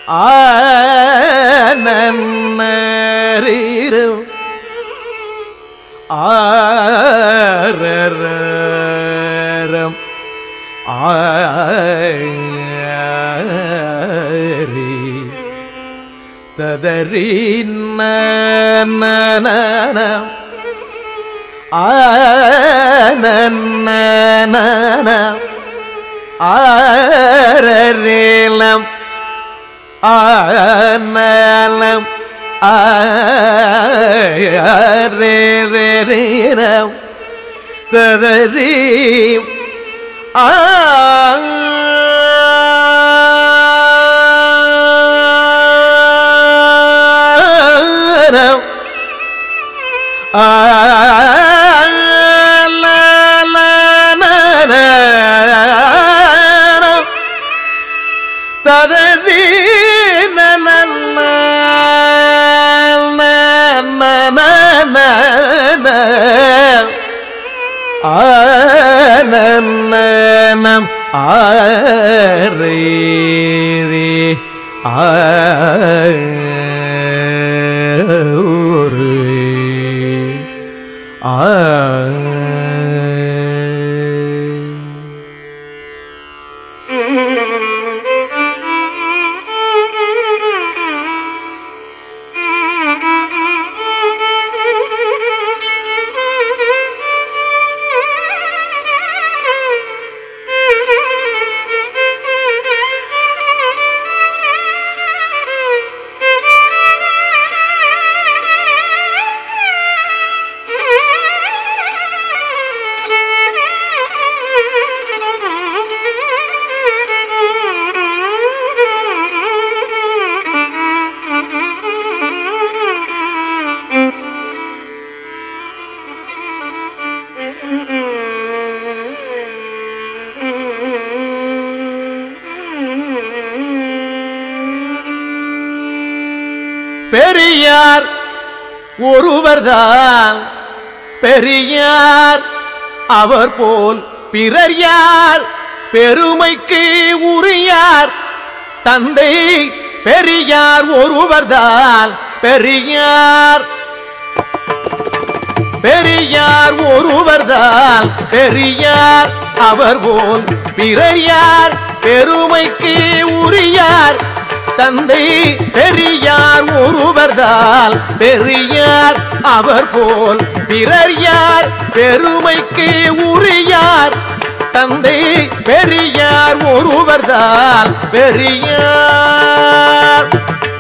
ஆனன்னரீரும் ஆரரம் ஆரி ததறி நன ஆனன்னன ஆரரேலம் ஆனலம் ஆரேரேரம் ததறி ஆரம் ததவி ஆனந்தனம் ஆரே ஆ பெரியார் ஒருவர்தான் பெரியார் அவர் போல் பிறர் யார் பெருமைக்கு உரியார் தந்தை பெரியார் ஒருவர்தான் பெரியார் பெரியார் ஒருவர்தான் பெரியார் அவர் போல் பிறர் யார் பெருமைக்கு உரியார் தந்தை பெரியார் ஒருவர்தால் பெரியார் அவர் போல் பிறர் யார் பெருமைக்கு உரியார் தந்தை பெரியார் ஒருவர்தால் பெரியார்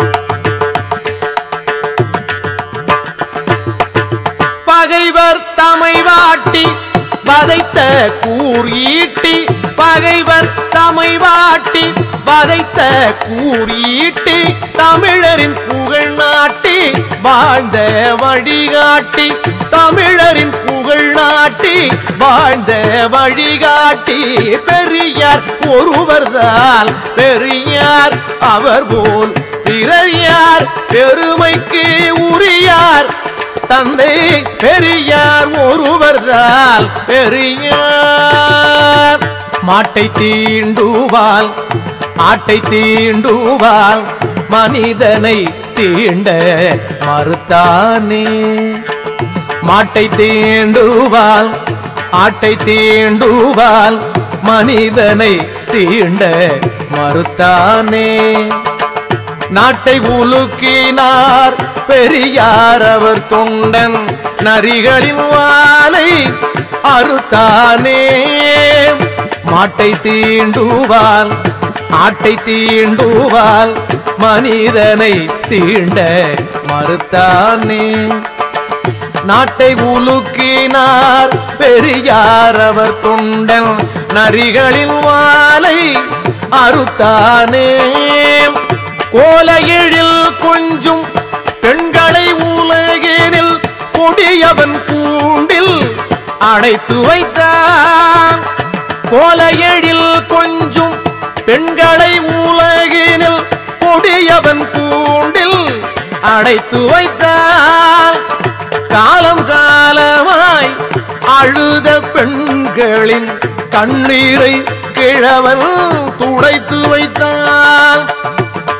பகைவர் தமை வாட்டி வதைத்த கூர் ஈட்டி பகைவர் தமை வாட்டி வதைத்த கூர் ஈட்டி தமிழரின் புகழ் நாட்டி வாழ்ந்த வழிகாட்டி தமிழரின் புகழ் நாட்டி வாழ்ந்த வழிகாட்டி பெரியார் ஒருவர்தான் பெரியார் அவர் போல் பிறர் யார் பெருமைக்கு உரியார் தந்தை பெரியார் ஒருவர்தால் பெரியார் மாட்டை தீண்டுவால் ஆட்டை தீண்டுவால் மனிதனை தீண்ட மறுத்தானே மாட்டை தீண்டுவால் ஆட்டை தீண்டுவால் மனிதனை தீண்ட மறுத்தானே நாட்டை உலுக்கினார் பெரியார் அவர் தொண்டன் நரிகளின் வாளை அறுத்தானே மாட்டை தீண்டுவால் ஆட்டை தீண்டுவால் மனிதனை தீண்ட மறுத்தானே நாட்டை உலுக்கினார் பெரியார் அவர் தொண்டன் நரிகளின் வாளை அறுத்தானே கோலையெழில் கொஞ்சும் பெண்களை உலகினில் கொடியவன் கூண்டில் அடைத்து வைத்தான் கோலையெழில் கொஞ்சும் பெண்களை உலகினில் கொடியவன் கூண்டில் அடைத்து வைத்தான் காலம் காலமாய் அழுத பெண்களின் கண்ணீரை கிழவன் துடைத்து வைத்தான்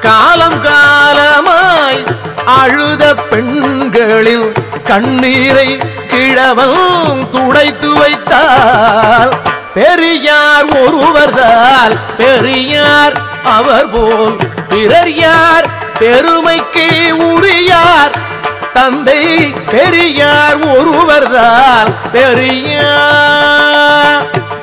காலம் காலமாய் அழுத பெண்களில் கண்ணீரை கிழவன் துடைத்து வைத்தால் பெரியார் ஒருவர்தால் பெரியார் அவர் போல் பிறர் யார் பெருமைக்கு உரியார் தந்தை பெரியார் ஒருவர்தால் பெரியார்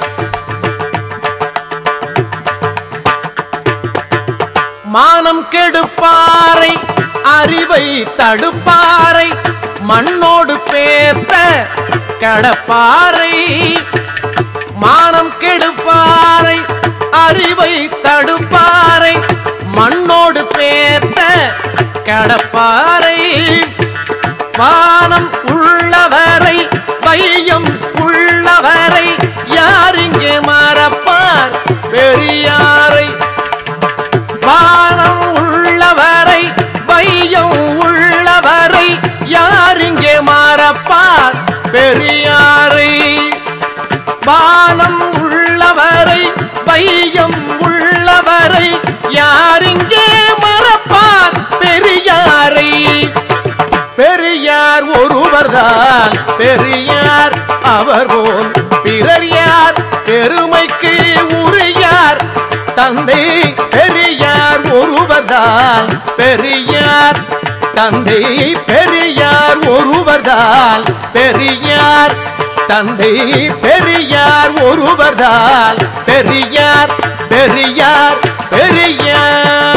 மானம் கெடுப்பாரை அறிவை தடுப்பாரை மண்ணோடு பேர்த்த கடப்பாரை மானம் கெடுப்பாரை அறிவை தடுப்பாரை மண்ணோடு பேர்த்த கடப்பாரை வானம் உள்ளவரை வையம் உள்ளவரை யார் இங்கே மறப்பார் பெரியாரை வானம் உள்ளவரை வையம் உள்ளவரை யார் இங்கே மறப்பார் பெரியாரை வானம் உள்ளவரை வையம் உள்ளவரை யார் இங்கே மறப்பார் பெரியாரை பெரியார் ஒருவர்தான் பெரியார் அவர் போல் பிறர் யார் பெருமைக்கு உரியார் தந்தை பெரியார் ஒருவர்தான் பெரியார் தந்தை பெரியார் ஒருவர்தான் பெரியார் தந்தை பெரியார் ஒருவர்தான் பெரியார் பெரியார் பெரியார்